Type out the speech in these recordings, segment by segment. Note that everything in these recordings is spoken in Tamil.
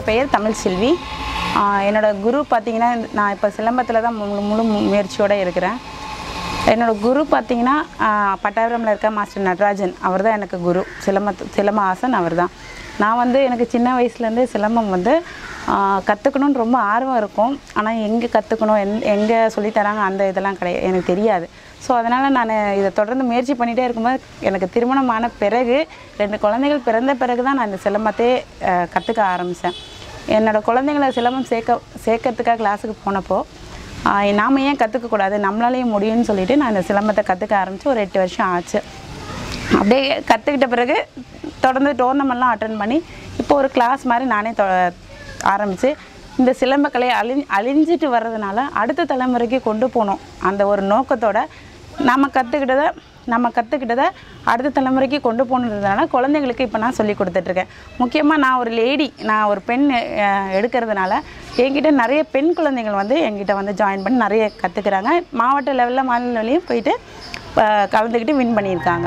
பெயர் தமிழ்செல்வி ஆஹ் என்னோட குரு பார்த்தீங்கன்னா நான் இப்போ சிலம்பத்தில் தான் முழு முழு முயற்சியோடு இருக்கிறேன் என்னோட குரு பார்த்தீங்கன்னா பட்டாபுரமில் இருக்க மாஸ்டர் நடராஜன் அவர் தான் எனக்கு குரு சிலம்பத்து சிலம்ப ஆசன் அவர் தான் நான் வந்து எனக்கு சின்ன வயசுலேருந்தே சிலம்பம் வந்து கற்றுக்கணுன்னு ரொம்ப ஆர்வம் இருக்கும் ஆனால் எங்கே கற்றுக்கணும் எந் எங்கே சொல்லித்தராங்க அந்த இதெல்லாம் கிடையாது எனக்கு தெரியாது ஸோ அதனால் நான் இதை தொடர்ந்து முயற்சி பண்ணிகிட்டே இருக்கும்போது எனக்கு திருமணமான பிறகு ரெண்டு குழந்தைகள் பிறந்த பிறகு தான் நான் இந்த சிலம்பத்தையே கற்றுக்க ஆரம்பித்தேன் என்னோடய குழந்தைங்கள சிலம்பம் சேர்க்க சேர்க்கறதுக்காக கிளாஸுக்கு போனப்போ ஆஹ் நாம ஏன் கற்றுக்கக்கூடாது நம்மளாலேயும் முடியும்னு சொல்லிட்டு நான் இந்த சிலம்பத்தை கற்றுக்க ஆரம்பித்து ஒரு எட்டு வருஷம் ஆச்சு அப்படியே கற்றுக்கிட்ட பிறகு தொடர்ந்து டோர்னமெண்ட்லாம் அட்டன் பண்ணி இப்போ ஒரு கிளாஸ் மாதிரி நானே தொ ஆரம்பித்து இந்த சிலம்பக்கலை அழி அழிஞ்சிட்டு வர்றதுனால அடுத்த தலைமுறைக்கு கொண்டு போகணும் அந்த ஒரு நோக்கத்தோட நம்ம கற்றுக்கிட்டதை நம்ம கற்றுக்கிட்டதை அடுத்த தலைமுறைக்கு கொண்டு போகணுன்றதுனால குழந்தைங்களுக்கு இப்போ நான் சொல்லி கொடுத்துட்ருக்கேன் முக்கியமாக நான் ஒரு லேடி நான் ஒரு பெண் அஹ், எடுக்கிறதுனால என்கிட்ட நிறைய பெண் குழந்தைகள் வந்து என்கிட்ட வந்து ஜாயின் பண்ணி நிறைய கற்றுக்குறாங்க மாவட்ட லெவலில் மாநில லெவலையும் போயிட்டு அஹ், கலந்துக்கிட்டு வின் பண்ணியிருக்காங்க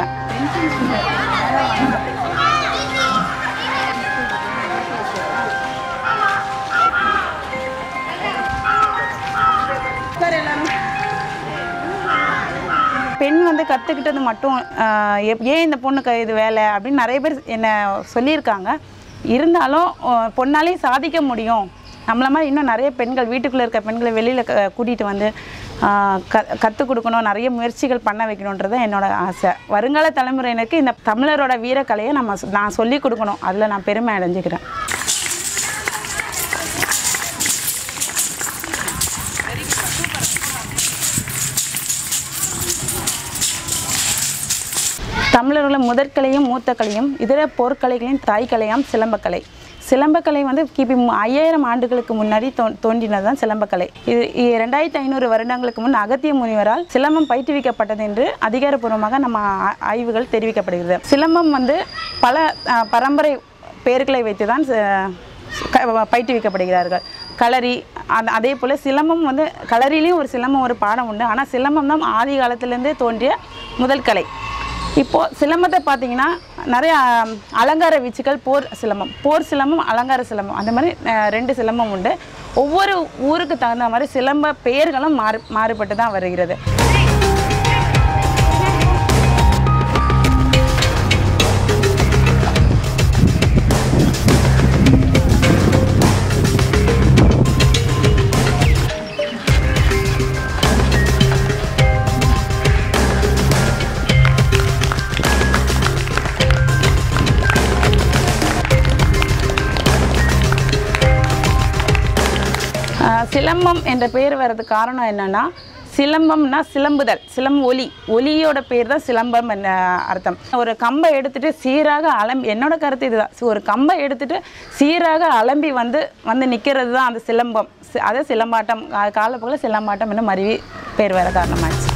பெண் வந்து கற்றுக்கிட்டது மட்டும் ஆஹ், எப்- ஏன் இந்த பொண்ணுக்கு இது வேலை அப்படின்னு நிறைய பேர் என்னை சொல்லியிருக்காங்க இருந்தாலும் ஆஹ், பொண்ணாலையும் சாதிக்க முடியும் நம்மள மாதிரி இன்னும் நிறைய பெண்கள் வீட்டுக்குள்ளே இருக்க பெண்களை வெளியில் கூட்டிகிட்டு வந்து ஆஹ், க கற்றுக் கொடுக்கணும் நிறைய முயற்சிகள் பண்ண வைக்கணுன்றது என்னோட ஆசை வருங்கால தலைமுறையினருக்கு இந்த தமிழரோட வீரக்கலையை நம்ம சொ- நான் சொல்லி கொடுக்கணும் அதில் நான் பெருமை அடைஞ்சுக்கிறேன் தமிழர்களின் முதற்கலையும் மூத்த கலையும் இதர போர்க்கலைகளின் தாய்க்கலையாம் சிலம்பக்கலை சிலம்பக்கலை வந்து கிபி மு- ஐயாயிரம் ஆண்டுகளுக்கு முன்னாடி தோ தோன்றினது தான் சிலம்பக்கலை இது இ- ரெண்டாயிரத்தி ஐநூறு வருடங்களுக்கு முன் அகத்திய முனிவரால் சிலம்பம் பயிற்றுவிக்கப்பட்டது என்று அதிகாரப்பூர்வமாக நம்ம ஆ- ஆய்வுகள் தெரிவிக்கப்படுகிறது சிலம்பம் வந்து பல அ, பரம்பரை பெயர்களை வைத்து தான் பயிற்றுவிக்கப்படுகிறார்கள் களரி அந்த அதே போல் சிலம்பம் வந்து களரிலையும் ஒரு சிலம்பம் ஒரு பாடம் உண்டு ஆனால் சிலம்பம் தான் ஆதி காலத்திலேருந்தே தோன்றிய முதல் கலை இப்போது சிலம்பத்தை பார்த்தீங்கன்னா நிறைய ஆம், அலங்கார வீச்சுகள் போர் சிலம்பம் போர் சிலம்பம் அலங்கார சிலம்பம் அந்த மாதிரி அஹ், ரெண்டு சிலம்பம் உண்டு ஒவ்வொரு ஊருக்கு தகுந்த மாதிரி சிலம்ப பெயர்களும் மாறு மாறுபட்டு தான் வருகிறது ஆஹ் சிலம்பம் என்ற பெயர் வர்றதுக்கு காரணம் என்னன்னா சிலம்பம்னா சிலம்புதல் சிலம் ஒலி ஒலியோட பேர் தான் சிலம்பம் என்ன அர்த்தம் ஒரு கம்பை எடுத்துட்டு சீராக அலம்பி என்னோட கருத்து இதுதான் சி- ஒரு கம்பை எடுத்துட்டு சீராக அலம்பி வந்து வந்து நிற்கிறது தான் அந்த சிலம்பம் சி- அது சிலம்பாட்டம் கா- காலப்போக்கில் சிலம்பாட்டம் என்ன மருவி பேர் வர காரணமாச்சு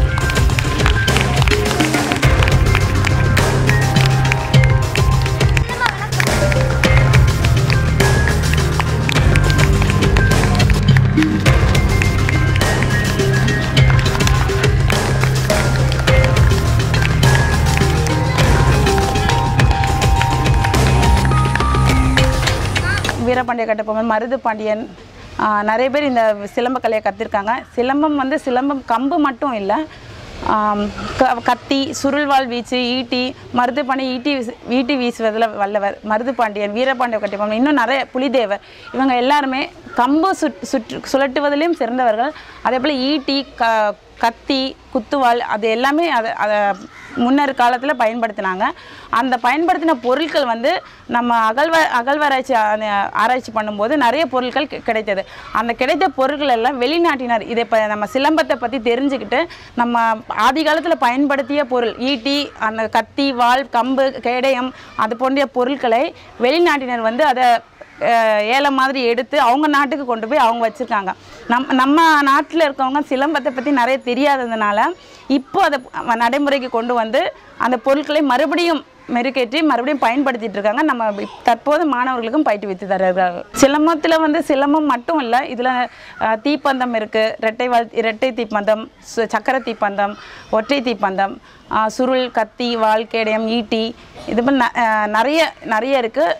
வீரபாண்டிய கட்டபொம்மன் மருது பாண்டியன் ஆஹ் நிறைய பேர் இந்த சிலம்ப கலையை கற்றுருக்காங்க சிலம்பம் வந்து சிலம்பம் கம்பு மட்டும் இல்லை ஆம், க- கத்தி சுருள்வாள் வீச்சு ஈட்டி மருது பாண்டியன் ஈட்டி வீசு ஈட்டி வீசுவதில் வல்லவர் மருது பாண்டியன் வீரபாண்டிய கட்டபொம்மன் இன்னும் நிறைய புலிதேவர் இவங்க எல்லாருமே கம்பு சுட் சுற்று சுழட்டுவதிலையும் சிறந்தவர்கள் அதே போல் ஈட்டி க கத்தி குத்துவாள் அது எல்லாமே அதை அதை முன்னர் காலத்தில் பயன்படுத்தினாங்க அந்த பயன்படுத்தின பொருட்கள் வந்து நம்ம அகழ்வ அகழ்வாராய்ச்சி ஆ- ஆராய்ச்சி பண்ணும்போது நிறைய பொருட்கள் கி- கிடைத்தது அந்த கிடைத்த பொருட்கள் எல்லாம் வெளிநாட்டினர் இதை இப்போ நம்ம சிலம்பத்தை பற்றி தெரிஞ்சுக்கிட்டு நம்ம ஆதி காலத்தில் பயன்படுத்திய பொருள் ஈட்டி அந்த கத்தி வாள் கம்பு கேடயம் அது போன்ற பொருட்களை வெளிநாட்டினர் வந்து அதை அஹ், ஏலம் மாதிரி எடுத்து அவங்க நாட்டுக்கு கொண்டு போய் அவங்க வச்சுருக்காங்க நம் நம்ம நாட்டில் இருக்கவங்க சிலம்பத்தை பற்றி நிறைய தெரியாததுனால இப்போ அதை நடைமுறைக்கு கொண்டு வந்து அந்த பொருட்களை மறுபடியும் மெருகேற்றி மறுபடியும் பயன்படுத்திட்டு இருக்காங்க நம்ம இப்- தற்போது மாணவர்களுக்கும் பயிற்றுவித்து தருகிறார்கள் சிலம்பத்தில் வந்து சிலம்பம் மட்டும் இல்லை இதில் தீப்பந்தம் இருக்குது ரெட்டை வாழ் இரட்டை தீப்பந்தம் சு- சக்கர தீப்பந்தம் ஒற்றை தீப்பந்தம் ஆஹ் சுருள் கத்தி வாள் கேடயம் ஈட்டி இது மாதிரி ந- ஆஹ் நிறைய நிறைய இருக்குது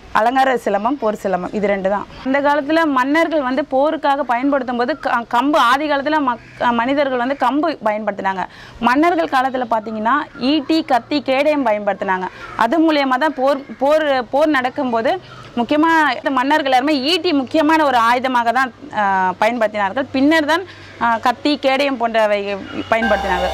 அலங்கார சிலம்பம் போர் சிலம்பம் இது ரெண்டு தான் இந்த காலத்தில் மன்னர்கள் வந்து போருக்காக பயன்படுத்தும் போது க- கம்பு ஆதி காலத்தில் மக் மனிதர்கள் வந்து கம்பு பயன்படுத்தினாங்க மன்னர்கள் காலத்தில் பார்த்தீங்கன்னா ஈட்டி கத்தி கேடயம் பயன்படுத்தினாங்க அது மூலியமாக தான் போர் போர் போர் நடக்கும்போது முக்கியமாக மன்னர்கள் எல்லாருமே ஈட்டி முக்கியமான ஒரு ஆயுதமாக தான் ஆஹ், பயன்படுத்தினார்கள் பின்னர் தான் ஆஹ், கத்தி கேடயம் போன்றவை பயன்படுத்தினார்கள்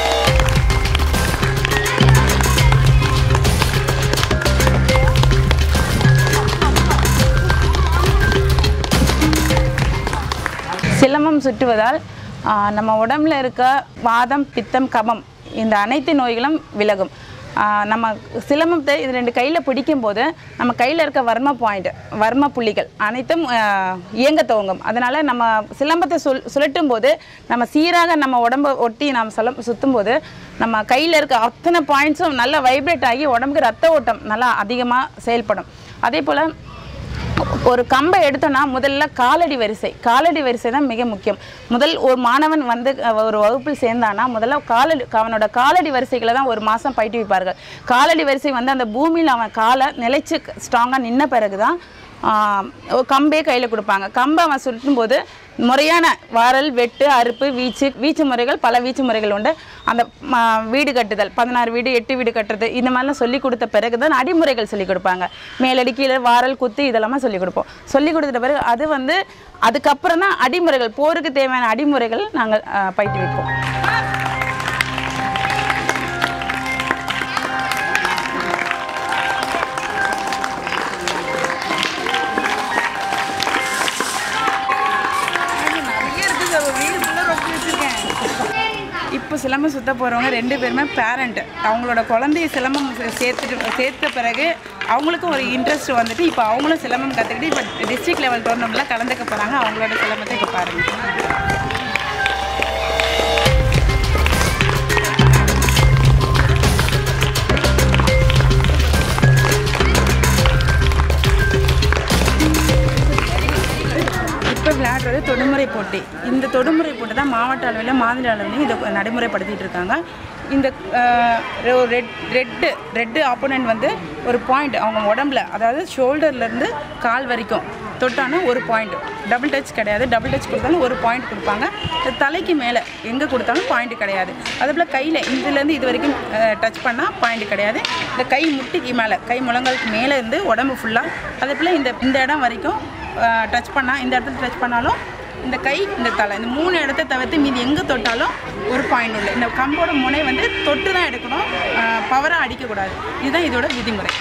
சிலம்பம் சுற்றுவதால் ஆ, நம்ம உடம்புல இருக்க வாதம் பித்தம் கபம் இந்த அனைத்து நோய்களும் விலகும் ஆ, நம்ம சிலம்பத்தை இது ரெண்டு கையில் பிடிக்கும்போது நம்ம கையில் இருக்க வர்ம பாயிண்ட் வர்ம புள்ளிகள் அனைத்தும் ஆ, இயங்க துவங்கும் அதனால் நம்ம சிலம்பத்தை சுல் சுழட்டும் போது நம்ம சீராக நம்ம உடம்பை ஒட்டி நம்ம சிலம் சுற்றும் போது நம்ம கையில் இருக்க அத்தனை பாயிண்ட்ஸும் நல்லா வைப்ரேட் ஆகி உடம்புக்கு ரத்த ஓட்டம் நல்லா அதிகமாக செயல்படும் அதே போல் ஒரு கம்பை எடுத்தோம்னா முதல்ல காலடி வரிசை காலடி வரிசை தான் மிக முக்கியம் முதல் ஒரு மாணவன் வந்து அஹ், ஒரு வகுப்பில் சேர்ந்தானா முதல்ல காலடி அவனோட காலடி வரிசைகளை தான் ஒரு மாதம் பயிற்றுவிப்பார்கள் காலடி வரிசை வந்து அந்த பூமியில் அவன் காலை நிலைச்சு ஸ்ட்ராங்காக நின்ன பிறகு தான் ஆஹ், ஒரு கம்பே கையில் கொடுப்பாங்க கம்பை அவன் சுற்றும் போது முறையான வாரல் வெட்டு அறுப்பு வீச்சு வீச்சு முறைகள் பல வீச்சு முறைகள் உண்டு அந்த ம, வீடு கட்டுதல் பதினாறு வீடு எட்டு வீடு கட்டுறது இந்த மாதிரிலாம் சொல்லி கொடுத்த பிறகு தான் அடிமுறைகள் சொல்லி கொடுப்பாங்க மேலடி கீழே வாரல் குத்து இதெல்லாமே சொல்லி கொடுப்போம் சொல்லி கொடுத்த பிறகு அது வந்து அதுக்கப்புறம் தான் அடிமுறைகள் போருக்கு தேவையான அடிமுறைகள் நாங்கள் ஆஹ், பயிற்றுவிப்போம் இப்போ சிலம்பம் சுத்த போகிறவங்க ரெண்டு பேருமே பேரண்ட் அவங்களோட குழந்தைய சிலம்பம் சே- சேர்த்துட்டு சேர்த்த பிறகு அவங்களுக்கும் ஒரு இன்ட்ரெஸ்ட் வந்துட்டு இப்போ அவங்களும் சிலம்பம் கற்றுக்கிட்டு இப்போ டிஸ்ட்ரிக்ட் லெவல் டோர்னமெண்ட்லாம் கலந்துக்க போகிறாங்க அவங்களோட சிலம்பத்தை இப்போ பாருங்கள் இப்போ விளையாடுறது தொடுமுறை போட்டி இந்த தொடுமுறை போட்டி தான் மாவட்ட அளவில் மாநில அளவிலையும் இதை நடைமுறைப்படுத்திட்டு இருக்காங்க இந்த ரெட் ரெட்டு ரெட்டு ஆப்போனன்ட் வந்து ஒரு பாயிண்ட் அவங்க உடம்புல அதாவது ஷோல்டர்லேருந்து கால் வரைக்கும் தொட்டானா ஒரு பாயிண்ட் டபுள் டச் கிடையாது டபுள் டச் கொடுத்தாலும் ஒரு பாயிண்ட் கொடுப்பாங்க இந்த தலைக்கு மேலே எங்கே கொடுத்தாலும் பாயிண்ட் கிடையாது அதே போல் கையில் இதுலேருந்து இது வரைக்கும் டச் பண்ணால் பாயிண்ட் கிடையாது இந்த கை முட்டிக்கு மேலே கை முழங்காலுக்கு மேலே இருந்து உடம்பு ஃபுல்லாக அதே போல் இந்த இந்த இடம் வரைக்கும் டச் பண்ணால் இந்த இடத்துல டச் பண்ணாலும் இந்த கை இந்த தலை இந்த மூணு இடத்த தவிர்த்து மீதி எங்கே தொட்டாலும் ஒரு பாயிண்ட் உள்ள இந்த கம்போட முனை வந்து தொட்டு தான் எடுக்கணும் பவராக அடிக்கக்கூடாது இதுதான் இதோட விதிமுறை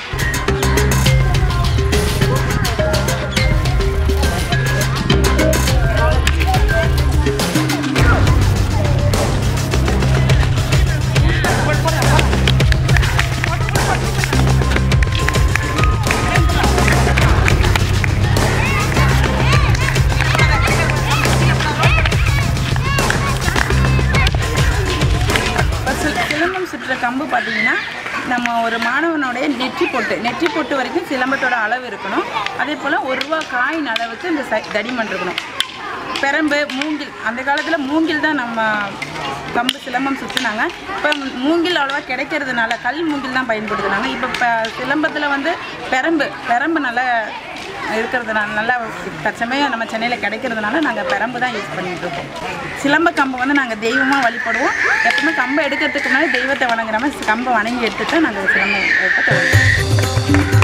இப்போ சி- சிலம்பம் சுற்றுற கம்பு பார்த்தீங்கன்னா நம்ம ஒரு மாணவனுடைய நெற்றி பொட்டு நெற்றி பொட்டு வரைக்கும் சிலம்பத்தோட அளவு இருக்கணும் அதே போல் ஒரு ரூபா காயின் அளவுக்கு இந்த சை- தடிமன் இருக்கணும் பெரம்பு மூங்கில் அந்த காலத்தில் மூங்கில் தான் நம்ம கம்பு சிலம்பம் சுற்றினாங்க இப்போ மூங்கில் அவ்வளோவா கிடைக்கிறதுனால கல் மூங்கில் தான் பயன்படுத்தினாங்க இப்போ இப்போ சிலம்பத்தில் வந்து பெரம்பு பெரம்பு நல்லா இருக்கிறதுனால நல்லா தற்சமயம் நம்ம சென்னையில் கிடைக்கிறதுனால நாங்கள் பெரம்பு தான் யூஸ் பண்ணிட்டு இருக்கோம் சிலம்ப கம்பை வந்து நாங்கள் தெய்வமாக வழிபடுவோம் எப்பவுமே கம்பை எடுக்கிறதுக்கு முன்னாடி தெய்வத்தை வணங்குற மாதிரி கம்பை வணங்கி எடுத்துட்டு நாங்கள் சிலம்பம் எடுக்க தொடங்குவோம்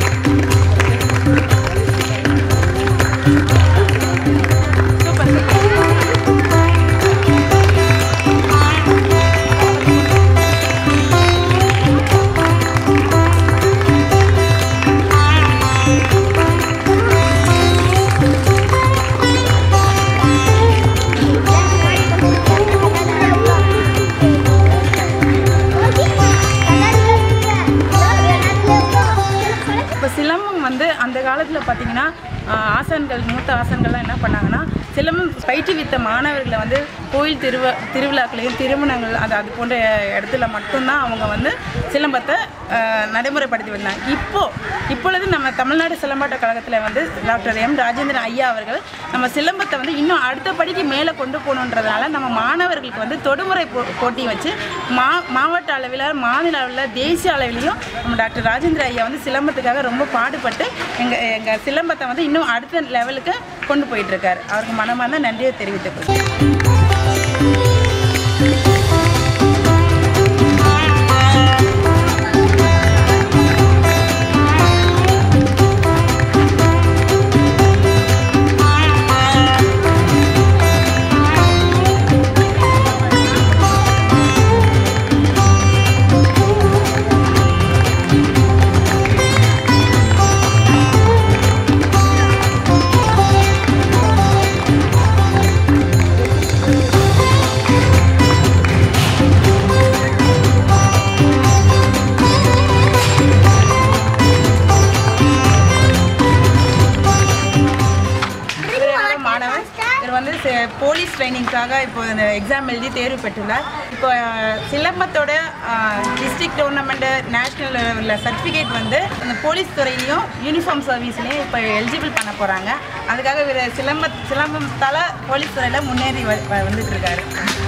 சூப்பர் சூப்பர் இப்போ சிலம்பம் வந்து அந்த காலத்தில் பார்த்தீங்கன்னா ஆஹ், ஆசான்கள் மூத்த ஆசான்கள்லாம் என்ன பண்ணாங்கன்னா சிலம்பம் பயிற்றுவித்த மாணவர்களை வந்து கோயில் திருவ திருவிழாக்களையும் திருமணங்கள் அது அது போன்ற இடத்துல மட்டும்தான் அவங்க வந்து சிலம்பத்தை அஹ், நடைமுறைப்படுத்தி வந்தாங்க இப்போ இப்பொழுது நம்ம தமிழ்நாடு சிலம்பாட்ட கழகத்தில் வந்து டாக்டர் எம் ராஜேந்திரன் ஐயா அவர்கள் நம்ம சிலம்பத்தை வந்து இன்னும் அடுத்த படிக்கு மேலே கொண்டு போகணுன்றதுனால நம்ம மாணவர்களுக்கு வந்து தொடுமுறை போ போட்டி வச்சு மா மாவட்ட அளவில் மாநில அளவில் தேசிய அளவிலையும் நம்ம டாக்டர் ராஜேந்திர ஐயா வந்து சிலம்பத்துக்காக ரொம்ப பாடுபட்டு எங்கள் எங்கள் சிலம்பத்தை வந்து இன்னும் அடுத்த லெவலுக்கு கொண்டு போயிட்டுருக்காரு அவருக்கு மனமார்ந்த நன்றியை தெரிவித்துக் கொள்கிறேன் இவர் என்னோட மாணவன் இவர் வந்து சே- போலீஸ் ட்ரைனிங்க்காக இப்போ இந்த எக்ஸாம் எழுதி தேர்வு பெற்றுள்ளார் இப்போ அஹ், சிலம்பத்தோட டிஸ்ட்ரிக்ட் டோர்னமெண்ட்டு நேஷ்னல் லெவலில் சர்டிஃபிகேட் வந்து இந்த போலீஸ் துறையிலையும் யூனிஃபார்ம் சர்வீஸ்லையும் இப்போ எலிஜிபிள் பண்ண போகிறாங்க அதுக்காக இவர் சிலம்ப சிலம்பத்தால் போலீஸ் துறையில் முன்னேறி வ வ- வந்துட்டு இருக்காரு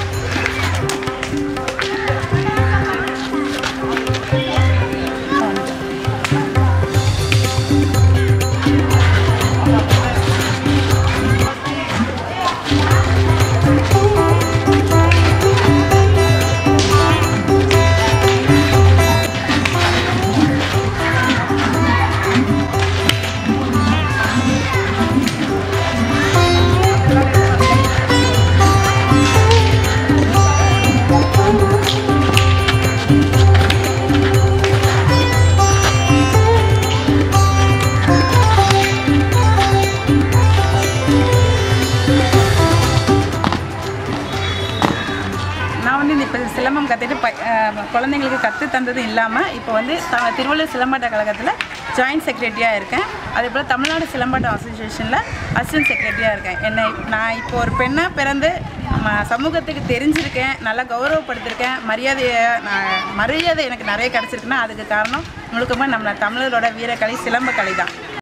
நான் வந்து இந்த இப்போ சிலம்பம் கற்றுட்டு ப அஹ் குழந்தைங்களுக்கு கற்று தந்தது இல்லாமல் இப்போ வந்து த திருவள்ளூர் சிலம்பாட்ட கழகத்தில் ஜாயின்ட் செக்ரட்டரியாக இருக்கேன் அதே போல் தமிழ்நாடு சிலம்பாட்டம் அசோசியேஷனில் அசிஸ்டன்ட் செக்ரட்டரியாக இருக்கேன் என்னை நான் இப்போ ஒரு பெண்ணாக பிறந்து நம்ம சமூகத்துக்கு தெரிஞ்சிருக்கேன் நல்லா கௌரவப்படுத்திருக்கேன் மரியாதையை நான் மரியாதை எனக்கு நிறைய கிடச்சிருக்குன்னா அதுக்கு காரணம் முழுக்கமாக நம்ம தமிழரோட வீரக்கலை சிலம்பக்கலை தான்